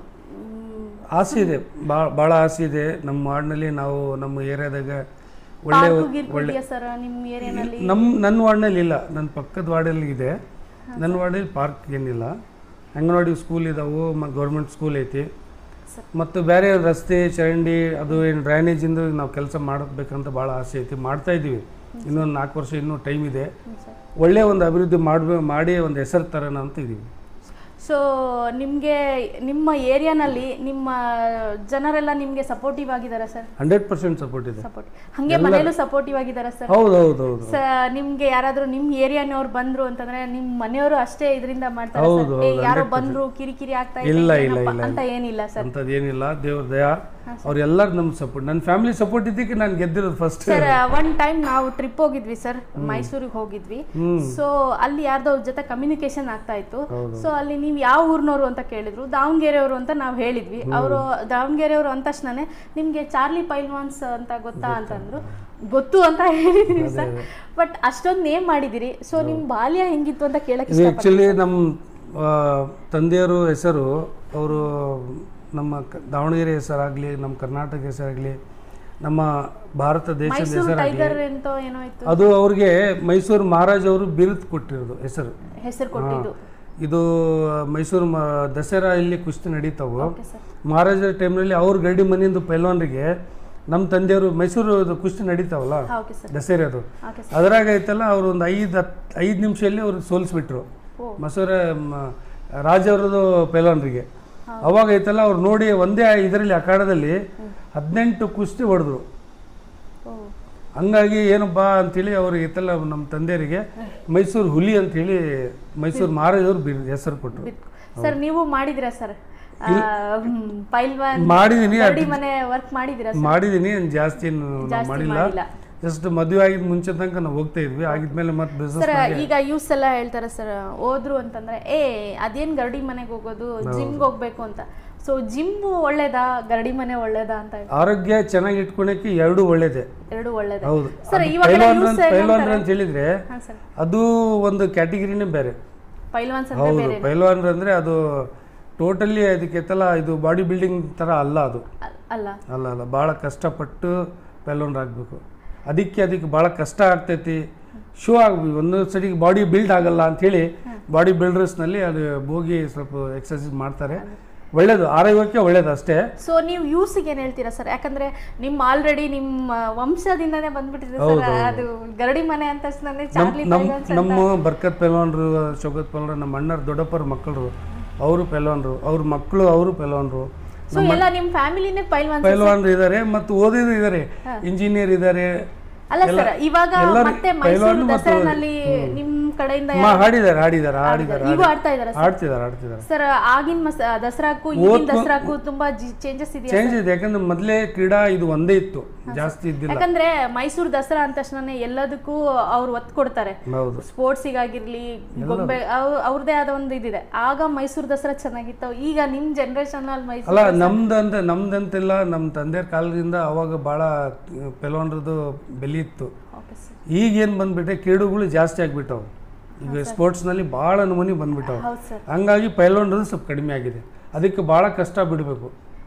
ಆಸೆ ಇದೆ ಭಾಳ ಭಾಳ ಆಸೆ ಇದೆ ನಮ್ಮ ವಾರ್ಡ್ನಲ್ಲಿ ನಾವು ನಮ್ಮ ಏರಿಯಾದಾಗ ಒಳ್ಳೆ ಪಾರ್ಕು ಗೀರ್ಕು ಇದೆಯಾ ಸರ್ ನಿಮ್ಮ ಏರಿಯಾನಲ್ಲಿ ನಮ್ಮ ನನ್ನ ವಾರ್ಡ್ನಲ್ಲಿ ಇಲ್ಲ ನನ್ನ ಪಕ್ಕದ ವಾರ್ಡಲ್ಲಿ ಇದೆ ನನ್ನ ವಾರ್ಡಲ್ಲಿ ಪಾರ್ಕ್ ಏನಿಲ್ಲ ಅಂಗನವಾಡಿ ಸ್ಕೂಲ್ ಇದಾವೆ ಮತ್ತು ಗೌರ್ಮೆಂಟ್ ಸ್ಕೂಲ್ ಐತಿ ಸರ್ ಮತ್ತು ಬೇರೆ ರಸ್ತೆ ಚರಂಡಿ ಅದು ಏನು ಡ್ರೈನೇಜಿಂದ ನಾವು ಕೆಲಸ ಮಾಡಬೇಕಂತ ಭಾಳ ಆಸೆ ಐತಿ ಮಾಡ್ತಾ ಇದ್ದೀವಿ ಇನ್ನೊಂದು ನಾಲ್ಕು ವರ್ಷ ಇನ್ನೂ ಟೈಮ್ ಇದೆ ಹ್ಞೂ ಸರ್ ಒಳ್ಳೆಯ ಒಂದು ಅಭಿವೃದ್ಧಿ ಮಾಡ್ಬೇ ಮಾಡಿ ಒಂದು ಹೆಸರು ತರೋಣ ಅಂತ ಇದ್ದೀವಿ ಸೊ ನಿಮಗೆ ನಿಮ್ಮ ಏರಿಯಾನಲ್ಲಿ ನಿಮ್ಮ ಜನರೆಲ್ಲ ನಿಮಗೆ ಸಪೋರ್ಟಿವ್ ಆಗಿದ್ದಾರಾ ಸರ್ ಹಂಡ್ರೆಡ್ ಪರ್ಸೆಂಟ್ ಸಪೋರ್ಟ್ ಇದೆ ಸಪೋರ್ಟ್ ಹಾಗೆ ಮನೇಲೂ ಸಪೋರ್ಟಿವ್ ಆಗಿದ್ದಾರಾ ಸರ್ ಹೌದು ಹೌದು ಹೌದು ಸ ನಿಮ್ಗೆ ಯಾರಾದ್ರೂ ನಿಮ್ ಏರಿಯಾನವ್ರು ಬಂದ್ರು ಅಂತಂದ್ರೆ ನಿಮ್ ಮನೆಯವರು ಅಷ್ಟೇ ಇದರಿಂದ ಮಾಡ್ತಾರೆ ಹೌದು, ಸರ್ ಏ, ಹೌದು, ಯಾರೋ 100% ಬಂದ್ರು ಕಿರಿಕಿರಿ ಆಗ್ತಾ ಇದೆ ಇಲ್ಲ, ಇಲ್ಲ, ಏನಪ್ಪ ಇಲ್ಲ, ಅಂತ ಏನಿಲ್ಲ ಸರ್ ಅಂಥದ್ದು ಏನಿಲ್ಲ ದೇವ್ರ ದಯ ಅವ್ರೆಲ್ಲರೂ ನಮ್ಮ ಸಪೋರ್ಟ್ ನನ್ನ ಫ್ಯಾಮಿಲಿ ಸಪೋರ್ಟ್ ಇದ್ದಕ್ಕೆ ನಾನು ಗೆದ್ದಿರೋದು ಫಸ್ಟ್ ಸರ್ ಒನ್ ಟೈಮ್ ನಾವು ಟ್ರಿಪ್ ಹೋಗಿದ್ವಿ ಸರ್ ಮೈಸೂರಿಗೆ ಹೋಗಿದ್ವಿ ಸೊ ಅಲ್ಲಿ ಯಾರ್ದೋ ಅವ್ರ ಜೊತೆ ಕಮ್ಯುನಿಕೇಶನ್ ಆಗ್ತಾ ಇತ್ತು ಸೊ ಅಲ್ಲಿ ನೀವು ಯಾವ ಊರ್ನವರು ಅಂತ ಕೇಳಿದ್ರು ದಾವಣಗೆರೆಯವರು ಅಂತ ನಾವು ಹೇಳಿದ್ವಿ ಅವರು ದಾವಣಗೆರೆಯವರು ಅಂದ ತಕ್ಷಣನೇ ನಿಮ್ಗೆ ಚಾರ್ಲಿ ಪೈಲ್ವಾನ್ಸ್ ಅಂತ ಗೊತ್ತಾ ಅಂತಂದ್ರು ಗೊತ್ತು ಅಂತ ಹೇಳಿದ್ವಿ ಸರ್ ಬಟ್ ಅಷ್ಟೊಂದು ನೇಮ್ ಮಾಡಿದಿರಿ ಸೊ ನಿಮ್ ಬಾಲ್ಯ ಹೆಂಗಿತ್ತು ಅಂತ ಕೇಳಕ್ ಇದು ಆ್ಯಕ್ಚುಲಿ ನಮ್ಮ ಆ, ತಂದೆಯವರು ಹೆಸರು ಅವರು ನಮ್ಮ ಕ- ದಾವಣಗೆರೆ ಹೆಸರಾಗಲಿ ನಮ್ಮ ಕರ್ನಾಟಕ ಹೆಸರಾಗಲಿ ನಮ್ಮ ಭಾರತ ದೇಶದ ಮೈಸೂರು ಹೆಸರಾಗಲಿ ಟೈಗರ್ ಅಂತ ಏನೋ ಇತ್ತು ಅದು ಅವ್ರಿಗೆ ಮೈಸೂರು ಮಹಾರಾಜ್ ಅವರು ಬಿರುದು ಕೊಟ್ಟಿರೋದು ಹೆಸರು ಹೆಸರು ಕೊಟ್ಟಿದ್ದು ಇದು ಮೈಸೂರು ಮ ದಸರಾ ಇಲ್ಲಿ ಕುಸ್ತಿ ನಡೀತಾವು ಓಕೆ ಸರ್ ಮಹಾರಾಜರ ಟೈಮ್ನಲ್ಲಿ ಅವ್ರ ಗಡಿ ಮನೆಯಿಂದ ಪೈಲ್ವಾನ್ರಿಗೆ ನಮ್ಮ ತಂದೆಯವರು ಮೈಸೂರು ಅದು ಕುಸ್ತಿ ನಡೀತಾವಲ್ಲ ಓಕೆ ಸರ್ ದಸರೆ ಅದು ಓಕೆ ಸರ್ ಅದ್ರಾಗ ಐತಲ್ಲ ಅವ್ರು ಒಂದು ಐದು ಹತ್ತು ಐದು ನಿಮಿಷದಲ್ಲಿ ಅವ್ರು ಸೋಲಿಸ್ಬಿಟ್ರು ಓ ಮಸೂರ ರಾಜ ಅವರದು ಪೈಲ್ವಾನ್ರಿಗೆ ಅವಾಗ ಐತಲ್ಲ ಅವ್ರು ನೋಡಿ ಒಂದೇ ಇದರಲ್ಲಿ ಅಖಾಡದಲ್ಲಿ ಹದಿನೆಂಟು ಕುಸ್ತಿ ಹೊಡೆದ್ರು ಓ ಹಂಗಾಗಿ ಏನಪ್ಪಾ ಅಂತೇಳಿ ಅವ್ರಿಗೆ ಐತಲ್ಲ ನಮ್ಮ ತಂದೆಯರಿಗೆ ಮೈಸೂರು ಹುಲಿ ಅಂತೇಳಿ ಮೈಸೂರು ಮಹಾರಾಜವ್ರು ಬಿರ್ ಹೆಸರು ಕೊಟ್ಟರು ಸರ್ ನೀವು ಮಾಡಿದಿರಾ ಸರ್ ಪೈಲ್ವಾನ್ ಮಾಡಿದೀನಿ ಗರಡಿ ಮನೆ ವರ್ಕ್ ಮಾಡಿದಿರಾ ಸರ್ ಮಾಡಿದೀನಿ ಏನ್ ಜಾಸ್ತಿ ಏನು ನಾವು ಜಾಸ್ತಿ ಮಾಡಿಲ್ಲ ಮಾಡಿಲ್ಲ ಜಸ್ಟ್ ಮದುವೆ ಆಗಿದ ಮುಂಚೆ ತನಕ ನಾವು ಹೋಗ್ತಾ ಇದ್ವಿ ಆಗಿದ್ಮೇಲೆ ಮತ್ತೆ ಬಿಸ್ನೆಸ್ ಸರ್ ಈಗ ಯೂಸ್ ಎಲ್ಲ ಹೇಳ್ತಾರೆ ಸರ್ ಹೋದ್ರು ಅಂತಂದ್ರೆ ಏ ಅದೇನ್ ಗರಡಿ ಮನೆಗೆ ಹೋಗೋದು ಜಿಮ್ಗೆ ಹೋಗ್ಬೇಕು ಅಂತ ಸೊ ಜಿಮ್ ಒಳ್ಳೇದಾ ಗರಡಿ ಮನೆ ಒಳ್ಳೇದಾ ಅಂತ ಹೇಳಿ ಆರೋಗ್ಯ ಚೆನ್ನಾಗಿ ಇಟ್ಕೊಳಕ್ಕೆ ಎರಡು ಒಳ್ಳೇದೆ ಎರಡು ಒಳ್ಳೇದೇ ಹೌದು ಸರ್ ಅದು ಇವಾಗ ಪೈಲ್ವಾನ್ ಯೂಸ್ ಅಂತ- ಪೈಲ್ವಾನ್ರು ಅಂತ ಹೇಳಿದ್ರೆ ಹಾ ಸರ್ ಅದು ಒಂದು ಕ್ಯಾಟಗಿರಿನೇ ಬೇರೆ ಪೈಲ್ವಾನ್ಸ್ ಅಂದ್ರೆ ಹೌದು ಬೇರೆ ಪೈಲ್ವಾನ್ರು ಅಂದ್ರೆ ಅದು ಟೋಟಲಿ ಅದಕ್ಕೆ ತಲ ಇದು ಬಾಡಿ ಬಿಲ್ಡಿಂಗ್ ತರ ಅಲ್ಲ ಅದು ಅಲ್- ಅಲ್ಲ ಅಲ್ಲ ಅಲ್ಲ ಭಾಳ ಕಷ್ಟಪಟ್ಟು ಪೈಲ್ವಾನ್ರು ಆಗಬೇಕು ಅದಕ್ಕೆ ಅದಕ್ಕೆ ಭಾಳ ಕಷ್ಟ ಆಗ್ತೈತಿ ಶೋ ಆಗ್ಬೇಕು ಒಂದೊಂದು ಸರಿಗೆ ಬಾಡಿ ಬಿಲ್ಡ್ ಆಗಲ್ಲ ಅಂಥೇಳಿ ಬಾಡಿ ಬಿಲ್ಡರ್ಸ್ನಲ್ಲಿ ಅದು ಹೋಗಿ ಸ್ವಲ್ಪ ಎಕ್ಸಸೈಸ್ ಮಾಡ್ತಾರೆ ಒಳ್ಳೇದು ಆರೋಗ್ಯಕ್ಕೆ ಒಳ್ಳೇದು ಅಷ್ಟೇ ಸೊ ನೀವು ಯೂಸಿಗೆ ಏನ್ ಹೇಳ್ತೀರಾ ಸರ್ ಯಾಕಂದ್ರೆ ನಿಮ್ ಆಲ್ರೆಡಿ ನಿಮ್ಮ ವಂಶದಿಂದನೇ ಬಂದ್ಬಿಟ್ಟಿದೆ ಹೌದು, ಸರ್ ಅದು ಗರಡಿ ಮನೆ ಅಂತ ತಕ್ಷಣ ನಮ್ಮ ಚಾರ್ಲಿ ನಮ್ಮ ಪೈಲ್ವಾನ್ಸ್ ನಮ್ಮ ಬರ್ಕತ್ ಪೈಲ್ವಾನ್ರು ಶೋಕತ್ ಪೈಲ್ವಾನ್ರು ನಮ್ಮ ಅಣ್ಣರ ದೊಡ್ಡಪ್ಪರ ಮಕ್ಕಳು ಅವರು ಪೈಲ್ವಾನ್ರು ಅವ್ರ ಮಕ್ಕಳು ಅವರು ಪೈಲ್ವಾನ್ರು ಸೊ ಎಲ್ಲ ನಿಮ್ ಫ್ಯಾಮಿಲಿನೇ ಪೈಲ್ವಾನ್ಸ್ ಪೈಲ್ವಾನ್ರು ಇದ್ದಾರೆ ಮತ್ತು ಓದಿದ್ರು ಇದ್ದಾರೆ ಇಂಜಿನಿಯರ್ ಇದ್ದಾರೆ ಅಲ್ಲ ಸರ್ ಇವಾಗ ಎಲ್ಲರೂ ಮತ್ತೆ ಮೈಸೂರು ಪೈಲ್ವಾನು ಮತ್ತು- ದಸರಾನಲ್ಲಿ ನಿಮ್ ಕಡೆಯಿಂದ ಮಾ ಹಾಡಿದ್ದಾರೆ ಹಾಡಿದ್ದಾರೆ ಹಾಡಿದ್ದಾರೆ ಈಗೂ ಆಡ್ತಾ ಇದಾರೆ ಆಡ್ತಿದ್ದಾರೆ ಆಡ್ತಿದ್ದಾರೆ ಸರ್ ಆಗಿನ ಮಸ ದಸರಾಕ್ಕೂ ಈಗಿನ ದಸರಾಕ್ಕೂ ತುಂಬಾ ಚೇಂಜಸ್ ಇದೆಯಾ ಚೇಂಜ್ ಇದೆ ಯಾಕಂದ್ರೆ ಮೊದಲೇ ಕ್ರೀಡಾ ಇದು ಒಂದೇ ಇತ್ತು ಜಾಸ್ತಿ ಇದ್ದಿಲ್ಲ ಯಾಕಂದ್ರೆ ಮೈಸೂರು ದಸರಾ ಅಂದ ತಕ್ಷಣ ಎಲ್ಲದಕ್ಕೂ ಅವ್ರು ಒತ್ತು ಕೊಡ್ತಾರೆ ಹೌದು ಸ್ಪೋರ್ಟ್ಸಿಗಾಗಿರ್ಲಿ ಗೊಂಬೆ ಅವ್ರ- ಅವ್ರದ್ದೇ ಆದ ಒಂದು ಇದಿದೆ ಆಗ ಮೈಸೂರು ದಸರಾ ಚೆನ್ನಾಗಿತ್ತು ಈಗ ನಿಮ್ ಜನರೇಷನ್ ಅಲ್ಲಿ ಮೈಸೂರು ಅಲ್ಲ ನಮ್ದಂತ ನಮ್ದಂತೆಲ್ಲ ನಮ್ಮ ತಂದೆಯ ಕಾಲದಿಂದ ಅವಾಗ ಭಾಳ ಪೆಲ್ವಾನ್ರದ್ದು ಬೆಲೆ ಇತ್ತು ಓಕೆ ಸರ್ ಈಗೇನು ಬಂದ್ಬಿಟ್ಟೆ ಕ್ರೀಡೆಗಳು ಜಾಸ್ತಿ ಆಗ್ಬಿಟ್ಟವು ಈಗ ಸ್ಪೋರ್ಟ್ಸ್ನಲ್ಲಿ ಭಾಳ ನಮೂನಿ ಬಂದ್ಬಿಟ್ಟವು ಹೌದು ಸರ್ ಹಂಗಾಗಿ ಪೈಲ್ವಾನ್ರದ್ದು ಸ್ವಲ್ಪ ಕಡಿಮೆ ಆಗಿದೆ ಅದಕ್ಕೆ ಭಾಳ ಕಷ್ಟ ಬಿಡಬೇಕು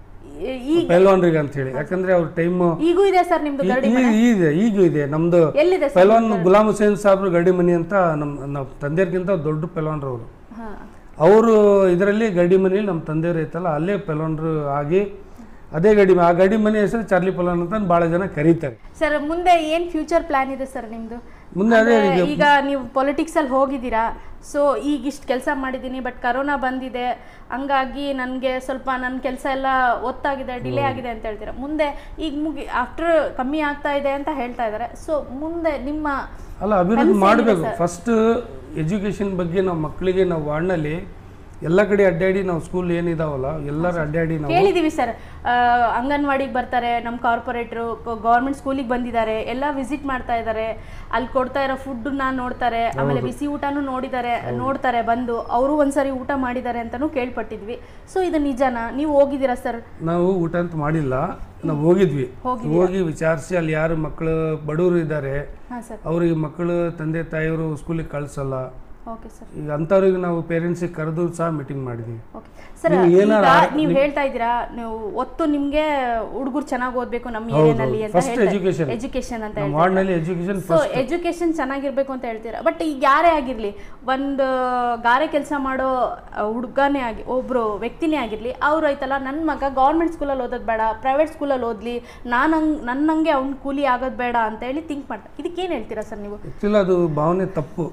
ಈಗ ಪೈಲ್ವಾನ್ರಿಗೆ ಅಂತ ಹೇಳಿ ಯಾಕಂದ್ರೆ ಅವ್ರ ಟೈಮ್ ಈಗೂ ಇದೆ ಸರ್ ನಿಮ್ದು ಗರಡಿ ಇದೆ ಈಗ ಇದೆ ನಮ್ದು ಎಲ್ಲಿದೆ ಸರ್ ಪೈಲ್ವಾನ್ ಗುಲಾಮ್ ಹುಸೇನ್ ಸಾಬ್ರು ಗಡಿ ಮನಿ ಅಂತ ನಮ್ಮ ನಮ್ಮ ತಂದೆಯರ್ಗಿಂತ ದೊಡ್ಡ ಪೈಲ್ವಾನ್ರು ಅವರು ಹಾ ಅವರು ಇದರಲ್ಲಿ ಗಡಿ ಮನೆಯಲ್ಲಿ ನಮ್ಮ ತಂದೆಯವರು ಐತಲ್ಲ ಅಲ್ಲೇ ಪೈಲ್ವಾನ್ರು ಆಗಿ ಅದೇ ಗಡಿ ಮ- ಆ ಗಡಿ ಮನೆ ಹೆಸರು ಚಾರ್ಲಿ ಪೈಲ್ವಾನ್ ಅಂತ ಭಾಳ ಜನ ಕರೀತಾರೆ ಸರ್ ಮುಂದೆ ಏನ್ ಫ್ಯೂಚರ್ ಪ್ಲಾನ್ ಇದೆ ಸರ್ ನಿಮ್ದು ಮುಂದೆ ಅದೇ ಅಂದ್ರೆ ಈಗ ನೀವು ಪೊಲಿಟಿಕ್ಸ್ ಅಲ್ಲಿ ಹೋಗಿದ್ದೀರಾ ಸೊ ಈಗ ಇಷ್ಟು ಕೆಲಸ ಮಾಡಿದ್ದೀನಿ ಬಟ್ ಕರೋನಾ ಬಂದಿದೆ ಹಂಗಾಗಿ ನನಗೆ ಸ್ವಲ್ಪ ನನ್ನ ಕೆಲಸ ಎಲ್ಲ ಒತ್ತಾಗಿದೆ ಡಿಲೇ ಆಗಿದೆ ಅಂತ ಹೇಳ್ತೀರಾ ಮುಂದೆ ಈಗ ಮುಗಿ ಆಫ್ಟರ್ ಕಮ್ಮಿ ಆಗ್ತಾ ಇದೆ ಅಂತ ಹೇಳ್ತಾ ಇದ್ದಾರೆ ಸೊ ಮುಂದೆ ನಿಮ್ಮ ಅಲ್ಲ ಅಭಿವೃದ್ಧಿ ಮಾಡಬೇಕು ಫಸ್ಟ್ ಎಜುಕೇಷನ್ ಬಗ್ಗೆ ನಾವು ಮಕ್ಕಳಿಗೆ ನಾವು ವಾರ್ಡ್ನಲ್ಲಿ ಎಲ್ಲ ಕಡೆ ಅಡ್ಡಾಡಿ ನಾವು ಸ್ಕೂಲ್ ಏನಿದಾವಲ್ಲ ಎಲ್ಲರೂ ಅಡ್ಡಾಡಿ ನಾವು ಕೇಳಿದೀವಿ ಸರ್ ಅಂಗನವಾಡಿಗೆ ಬರ್ತಾರೆ ನಮ್ಮ ಕಾರ್ಪೊರೇಟ್ರು ಗೌರ್ಮೆಂಟ್ ಸ್ಕೂಲಿಗೆ ಬಂದಿದ್ದಾರೆ ಎಲ್ಲ ವಿಸಿಟ್ ಮಾಡ್ತಾ ಇದ್ದಾರೆ ಅಲ್ಲಿ ಕೊಡ್ತಾ ಇರೋ ಫುಡ್ನ ನೋಡ್ತಾರೆ ಆಮೇಲೆ ಬಿಸಿ ಊಟನೂ ನೋಡಿದ್ದಾರೆ ನೋಡ್ತಾರೆ ಬಂದು ಅವರು ಒಂದ್ಸರಿ ಊಟ ಮಾಡಿದ್ದಾರೆ ಅಂತಾನೂ ಕೇಳ್ಪಟ್ಟಿದ್ವಿ ಸೊ ಇದು ನಿಜನಾ ನೀವು ಹೋಗಿದ್ದೀರಾ ಸರ್ ನಾವು ಊಟ ಅಂತ ಮಾಡಿಲ್ಲ ನಾವು ಹೋಗಿದ್ವಿ ಹೋಗಿ ವಿಚಾರಿಸಿ ಅಲ್ಲಿ ಯಾರು ಮಕ್ಕಳು ಬಡವರು ಇದ್ದಾರೆ ಹಾಂ ಸರ್ ಅವರಿಗೆ ಮಕ್ಕಳು ತಂದೆ ತಾಯಿಯವರು ಸ್ಕೂಲಿಗೆ ಕಳಿಸಲ್ಲ ಓಕೆ ಸರ್ ಈಗ ಅಂಥವ್ರಿಗೆ ನಾವು ಪೇರೆಂಟ್ಸಿಗೆ ಕರೆದು ಸಹ ಮೀಟಿಂಗ್ ಮಾಡಿದ್ದೀವಿ ಓಕೆ ಸರ್ ನೀವು ಈಗ ಏನಾರ ನೀವು ಹೇಳ್ತಾ ಇದ್ದೀರಾ ನೀವು ಒತ್ತು ನಿಮ್ಗೆ ಹುಡುಗರು ಚೆನ್ನಾಗಿ ಓದ್ಬೇಕು ನಮ್ಮ ಹೌದು, ಏರಿಯಾನಲ್ಲಿ ಅಂತ first education. ಎಜುಕೇಶನ್ ಅಂತ ನಮ್ಮ ಹೇಳ್ತೀರಾ. ವಾರ್ಡ್ನಲ್ಲಿ ಎಜುಕೇಷನ್ ಸೊ ಎಜುಕೇಶನ್ ಚೆನ್ನಾಗಿರ್ಬೇಕು ಅಂತ ಹೇಳ್ತೀರಾ ಬಟ್ ಈಗ ಯಾರೇ ಆಗಿರಲಿ ಒಂದು ಗಾರೆ ಕೆಲಸ ಮಾಡೋ ಹುಡುಗನೇ ಆಗಿ ಒಬ್ರು ವ್ಯಕ್ತಿನೇ ಆಗಿರಲಿ ಅವ್ರು ಐತಲ್ಲ ನನ್ನ ಮಗ ಗೌರ್ಮೆಂಟ್ ಸ್ಕೂಲಲ್ಲಿ ಓದೋದು ಬೇಡ ಪ್ರೈವೇಟ್ ಸ್ಕೂಲಲ್ಲಿ ಓದಲಿ ನಾನು ಹಂಗೆ ನನ್ನಂಗೆ ಅವ್ನ ಕೂಲಿ ಆಗೋದು ಬೇಡ ಅಂತ ಹೇಳಿ ಥಿಂಕ್ ಮಾಡ್ತಾರೆ ಇದಕ್ಕೇನು ಹೇಳ್ತೀರಾ ಸರ್ ನೀವು ಆ್ಯಕ್ಚುಲಿ ಅದು ಭಾವನೆ ತಪ್ಪು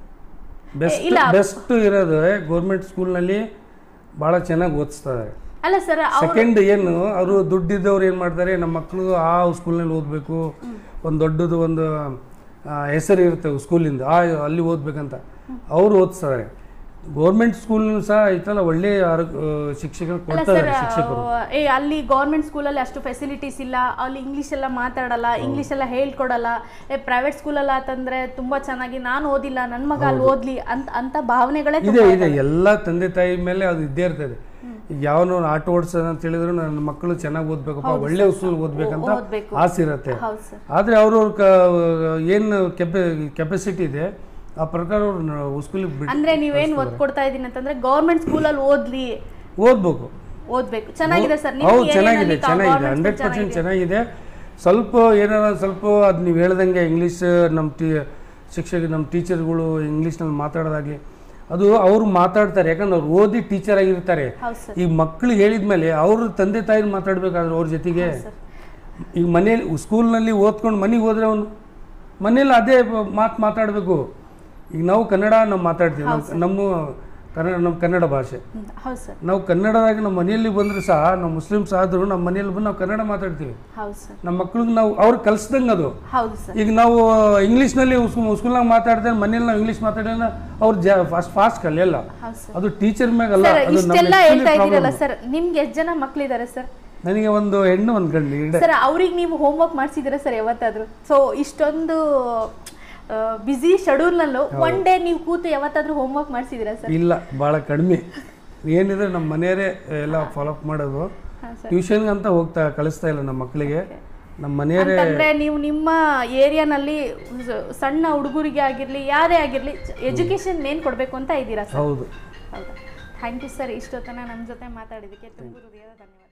ಬೆಸ್ಟ್ ಇಲ್ಲ. ಬೆಸ್ಟ್ ಇರೋದು ಗೌರ್ಮೆಂಟ್ ಸ್ಕೂಲ್ನಲ್ಲಿ ಭಾಳ ಚೆನ್ನಾಗಿ ಓದಿಸ್ತಾರೆ ಅಲ್ಲ ಸರ್ ಸೆಕೆಂಡ್ ಏನು ಅವರು ದುಡ್ಡಿದ್ದವ್ರು ಏನು ಮಾಡ್ತಾರೆ ನಮ್ಮ ಮಕ್ಕಳು ಆ ಸ್ಕೂಲ್ನಲ್ಲಿ ಓದಬೇಕು ಒಂದು ದೊಡ್ಡದು ಒಂದು ಆ, ಹೆಸರು ಇರುತ್ತೆ ಸ್ಕೂಲಿಂದ ಆ ಅಲ್ಲಿ ಓದ್ಬೇಕಂತ ಅವ್ರು ಓದಿಸ್ತಾರೆ ಗೌರ್ಮೆಂಟ್ ಸ್ಕೂಲ್ನೂ ಸಹ ಐತಲ್ಲ ಒಳ್ಳೆಯ ಆರೋಗ್ಯ ಶಿಕ್ಷಕರು ಅಲ್ಲ ಕೊಡ್ತಾರೆ ಸರ್ ಶಿಕ್ಷಕರು ಏ ಅಲ್ಲಿ ಗೌರ್ಮೆಂಟ್ ಸ್ಕೂಲಲ್ಲಿ ಅಷ್ಟು ಫೆಸಿಲಿಟೀಸ್ ಇಲ್ಲ ಅಲ್ಲಿ ಇಂಗ್ಲೀಷ್ ಎಲ್ಲ ಮಾತಾಡಲ್ಲ ಇಂಗ್ಲೀಷ್ ಎಲ್ಲ ಹೇಳ್ಕೊಡಲ್ಲ ಏ ಪ್ರೈವೇಟ್ ಸ್ಕೂಲಲ್ಲ ಅಂತಂದ್ರೆ ತುಂಬಾ ಚೆನ್ನಾಗಿ ನಾನು ಓದಿಲ್ಲ ನನ್ನ ಮಗ ಅಲ್ಲಿ ಓದ್ಲಿ ಅಂತ ಅಂತ ಭಾವನೆಗಳೇ ಇದೆ ಇದೆ ಎಲ್ಲ ತಂದೆ ತಾಯಿ ಮೇಲೆ ಅದು ಇದ್ದೇ ಇರ್ತದೆ ಈಗ ಯಾವನೋ ಆಟೋ ಓಡಿಸೋದು ಅಂತ ಹೇಳಿದ್ರು ನನ್ನ ಮಕ್ಕಳು ಚೆನ್ನಾಗಿ ಓದ್ಬೇಕಪ್ಪ ಒಳ್ಳೆ ಸ್ಕೂಲ್ ಓದ್ಬೇಕಂತ ಓದ್ಬೇಕು. ಆಸೆ ಇರುತ್ತೆ ಹೌದು ಸರ್ ಆದರೆ ಅವರು ಏನು ಕೆಪೆ ಕೆಪಾಸಿಟಿ ಇದೆ ಆ ಪ್ರಕಾರ ಅವ್ರು ಸ್ಕೂಲಿಗೆ ಬಿಟ್ಟು ಅಂದ್ರೆ ನೀವೇನ್ ಒತ್ತು ಕೊಡ್ತಾ ಇದೀನಿ ಅಂತಂದ್ರೆ ಗೌರ್ಮೆಂಟ್ ಸ್ಕೂಲಲ್ಲಿ ಓದ್ಲಿ ಓದ್ಬೇಕು ಓದ್ಬೇಕು ಚೆನ್ನಾಗಿದೆ ಸರ್ ಹೌದು ಚೆನ್ನಾಗಿದೆ ಚೆನ್ನಾಗಿದೆ ಹಂಡ್ರೆಡ್ ಪರ್ಸೆಂಟ್ ಚೆನ್ನಾಗಿದೆ ಸ್ವಲ್ಪ ಏನಾರ ಸ್ವಲ್ಪ ಅದು ನೀವು ಹೇಳ್ದಂಗೆ ಇಂಗ್ಲೀಷ್ ನಮ್ಮ ಟೀ ಶಿಕ್ಷಕ ನಮ್ಮ ಟೀಚರ್ಗಳು ಇಂಗ್ಲೀಷ್ನಲ್ಲಿ ಮಾತಾಡೋದಾಗಲಿ ಅದು ಅವರು ಮಾತಾಡ್ತಾರೆ ಯಾಕಂದ್ರೆ ಅವ್ರು ಓದಿ ಟೀಚರ್ ಆಗಿರ್ತಾರೆ ಹೌದು ಸರ್ ಈ ಮಕ್ಕಳು ಹೇಳಿದ್ಮೇಲೆ ಅವರು ತಂದೆ ತಾಯಿ ಮಾತಾಡ್ಬೇಕಾದ್ರೆ ಅವ್ರ ಜೊತೆಗೆ ಸರ್ ಈಗ ಮನೇಲಿ ಸ್ಕೂಲ್ನಲ್ಲಿ ಓದ್ಕೊಂಡು ಮನೆಗೆ ಹೋದ್ರೆ ಅವನು ಮನೇಲಿ ಅದೇ ಮಾತು ಮಾತಾಡಬೇಕು ಈಗ ನಾವು ಕನ್ನಡ ನಾವು ಮಾತಾಡ್ತೀವಿ ನಮ್ಮ ನಮ್ಮ ಕನ್ನಡ ನಮ್ಮ ಕನ್ನಡ ಭಾಷೆ ಹ್ಮ್, ಹೌದು ಸರ್ ನಾವು ಕನ್ನಡದಾಗಿ ನಮ್ಮ ಮನೆಯಲ್ಲಿ ಬಂದರೂ ಸಹ ನಾವು ಮುಸ್ಲಿಮ್ಸ್ ಆದರೂ ನಮ್ಮ ಮನೆಯಲ್ಲಿ ಬಂದು ನಾವು ಕನ್ನಡ ಮಾತಾಡ್ತೀವಿ ಹೌದು ಸರ್ ನಮ್ಮ ಮಕ್ಳಿಗೆ ನಾವು ಅವ್ರು ಕಲಿಸ್ದಂಗೆ ಅದು ಹೌದು ಸರ್ ಈಗ ನಾವು ಇಂಗ್ಲೀಷ್ನಲ್ಲಿ ಸ್ಕೂಲ್ನಾಗ ಮಾತಾಡ್ತಾರೆ ಮನೇಲಿ ನಾವು ಇಂಗ್ಲೀಷ್ ಮಾತಾಡಿದ್ರೆ ಅವ್ರು ಜಾ ಫಾಸ್ಟ್ ಫಾಸ್ಟ್ ಕಲಿಯಲ್ಲ ಹೌದು ಸರ್ ಅದು ಟೀಚರ್ ಮ್ಯಾಗಲ್ಲ ಸರ್ ಅದು ನಮ್ಮ ಇಷ್ಟೆಲ್ಲ actually ಹೇಳ್ತಾ problem. ಇದ್ದೀರಲ್ಲ ಸರ್ ನಿಮ್ಗೆ ಎಷ್ಟು ಜನ ಮಕ್ಳಿದ್ದಾರೆ ಸರ್ ನನಗೆ ಒಂದು ಹೆಣ್ಣು ಒಂದು ಗಂಡು ಎರಡೇ ಸರ್ ಅವ್ರಿಗೆ ನೀವು ಹೋಮ್ವರ್ಕ್ ಮಾಡಿಸಿದ್ದೀರಾ ಸರ್ ಯಾವತ್ತಾದ್ರೂ ಸೊ ಇಷ್ಟೊಂದು ಬ್ಯುಸಿ ಶೆಡ್ಯೂಲ್ನಲ್ಲೂ ಒನ್ ಡೇ ನೀವು ಕೂತು ಯಾವತ್ತಾದ್ರೂ ಹೋಮ್ವರ್ಕ್ ಮಾಡಿಸಿದ್ದೀರಾ ಸರ್ ಇಲ್ಲ ಭಾಳ ಕಡಿಮೆ ಏನಿದ್ರೆ ನಮ್ಮ ಮನೆಯವರೇ ಎಲ್ಲ ಫಾಲೋ ಅಪ್ ಮಾಡೋದು ಹಾಂ ಸರ್ ಟ್ಯೂಷನ್ಗೆ ಅಂತ ಹೋಗ್ತಾ ಕಳಿಸ್ತಾ ಇಲ್ಲ ನಮ್ಮ ಮಕ್ಕಳಿಗೆ ನಮ್ಮ ಮನೆಯವರೇ ಅಂತಂದ್ರೆ ನೀವು ನಿಮ್ಮ ಏರಿಯಾನಲ್ಲಿ ಸಣ್ಣ ಹುಡುಗರಿಗೆ ಆಗಿರ್ಲಿ ಯಾರೇ ಆಗಿರ್ಲಿ ಎಜುಕೇಶನ್ ಮೇನ್ ಕೊಡಬೇಕು ಅಂತ ಇದ್ದೀರಾ ಸರ್ ಹೌದು ಹೌದಾ ಥ್ಯಾಂಕ್ ಯು ಸರ್ ಇಷ್ಟೊತ್ತನ ನಮ್ಮ ಜೊತೆ ಮಾತಾಡಿದ್ದಕ್ಕೆ ತುಂಬ ಹೃದಯದ ಧನ್ಯವಾದ